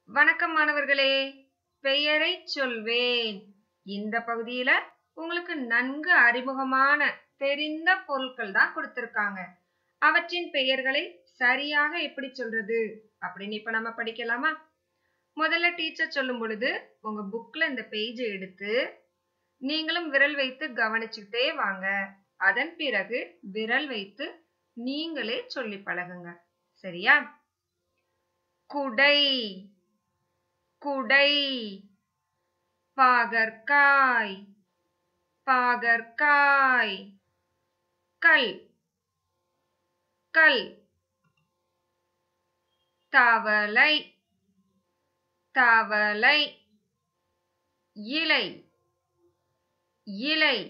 வணக்கம் மாணவர்களே பெயரை சொல்வேன் இந்த பகுதியில உங்களுக்கு நன்கு அறிமுகமான தெரிந்த பொருட்கள் தான் கொடுத்திருக்காங்க அவற்றின் பெயர்களை சரியாக எப்படி சொல்றது அப்படின்னு இப்ப நம்ம படிக்கலாமா முதல்ல டீச்சர் சொல்லும் பொழுது உங்க புக்ல இந்த பேஜை எடுத்து நீங்களும் விரல் வைத்து கவனிச்சுக்கிட்டே வாங்க அதன் பிறகு விரல் வைத்து நீங்களே சொல்லி பழகுங்க சரியா குடை குடை பாகற்காய் பாகற்காய் கல் கல் தவளை தவளை இலை இலை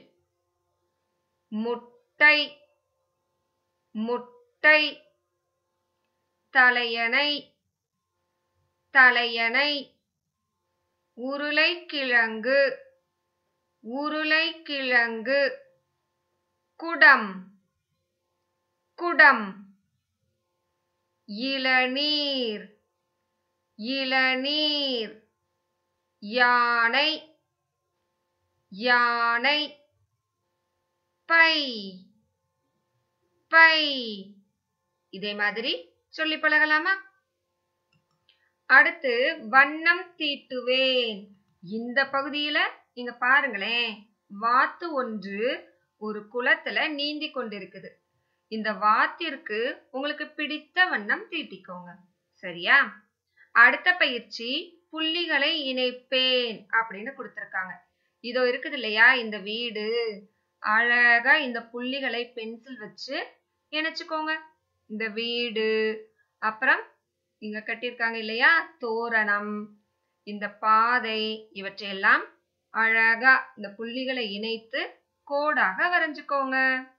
முட்டை முட்டை தலையணை தலையணை உருளைக்கிழங்கு உருளைக்கிழங்கு குடம் குடம் இளநீர் இளநீர் யானை யானை பை பை இதே மாதிரி சொல்லி பழகலாமா அடுத்து வண்ணம் தீட்டுவேன் இந்த பகுதியில நீங்க பாருங்களேன் வாத்து ஒன்று ஒரு குளத்துல நீந்தி கொண்டிருக்குது இந்த வாத்திற்கு உங்களுக்கு பிடித்த வண்ணம் தீட்டிக்கோங்க சரியா அடுத்த பயிற்சி புள்ளிகளை இணைப்பேன் அப்படின்னு கொடுத்திருக்காங்க இதோ இருக்குது இல்லையா இந்த வீடு அழகா இந்த புள்ளிகளை பென்சில் வச்சு இணைச்சுக்கோங்க இந்த வீடு அப்புறம் இங்க கட்டியிருக்காங்க இல்லையா தோரணம் இந்த பாதை இவற்றையெல்லாம் அழகா இந்த புள்ளிகளை இணைத்து கோடாக வரைஞ்சுக்கோங்க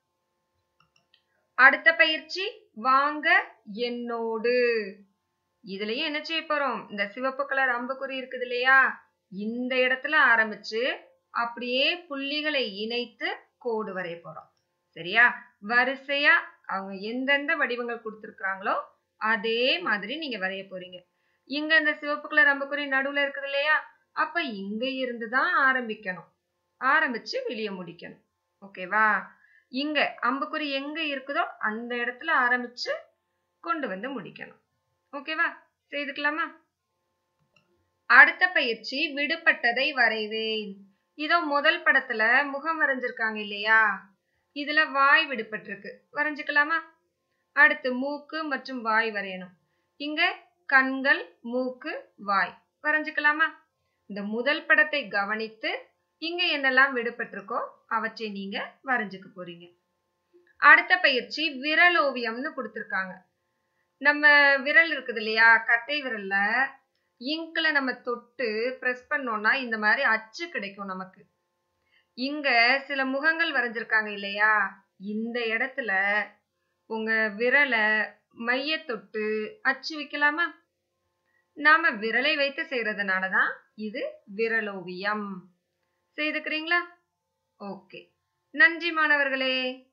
அடுத்த பயிற்சி வாங்க என்னோடு இதுலயும் என்ன செய்ய போறோம் இந்த சிவப்பு கலர் அம்புக்குறி இருக்குது இல்லையா இந்த இடத்துல ஆரம்பிச்சு அப்படியே புள்ளிகளை இணைத்து கோடு வரைய போறோம் சரியா வரிசையா அவங்க எந்தெந்த வடிவங்கள் கொடுத்துருக்காங்களோ அதே மாதிரி நீங்க வரைய போறீங்க இங்க இந்த சிவப்பு கலர் அம்புக்குறி நடுவுல இருக்குது இல்லையா அப்ப இங்க இருந்து தான் ஆரம்பிக்கணும் ஆரம்பிச்சு வெளியே முடிக்கணும் ஓகேவா இங்க அம்புக்குறி எங்க இருக்குதோ அந்த இடத்துல ஆரம்பிச்சு கொண்டு வந்து முடிக்கணும் ஓகேவா செய்துக்கலாமா அடுத்த பயிற்சி விடுபட்டதை வரைவேன் இதோ முதல் படத்துல முகம் வரைஞ்சிருக்காங்க இல்லையா இதுல வாய் விடுபட்டிருக்கு வரைஞ்சுக்கலாமா அடுத்து மூக்கு மற்றும் வாய் வரையணும் இங்க கண்கள் மூக்கு வாய் வரைஞ்சுக்கலாமா இந்த முதல் படத்தை கவனித்து இங்க என்னெல்லாம் விடுபட்டிருக்கோ அவற்றை நீங்க வரைஞ்சுக்க போறீங்க அடுத்த பயிற்சி விரல் ஓவியம்னு கொடுத்துருக்காங்க நம்ம விரல் இருக்குது இல்லையா கட்டை விரல்ல இங்க்ல நம்ம தொட்டு பிரஸ் பண்ணோம்னா இந்த மாதிரி அச்சு கிடைக்கும் நமக்கு இங்க சில முகங்கள் வரைஞ்சிருக்காங்க இல்லையா இந்த இடத்துல உங்க விரலை மைய தொட்டு அச்சு வைக்கலாமா நாம விரலை வைத்து செய்யறதுனாலதான் இது விரலோவியம் செய்துக்கிறீங்களா ஓகே நன்றி மாணவர்களே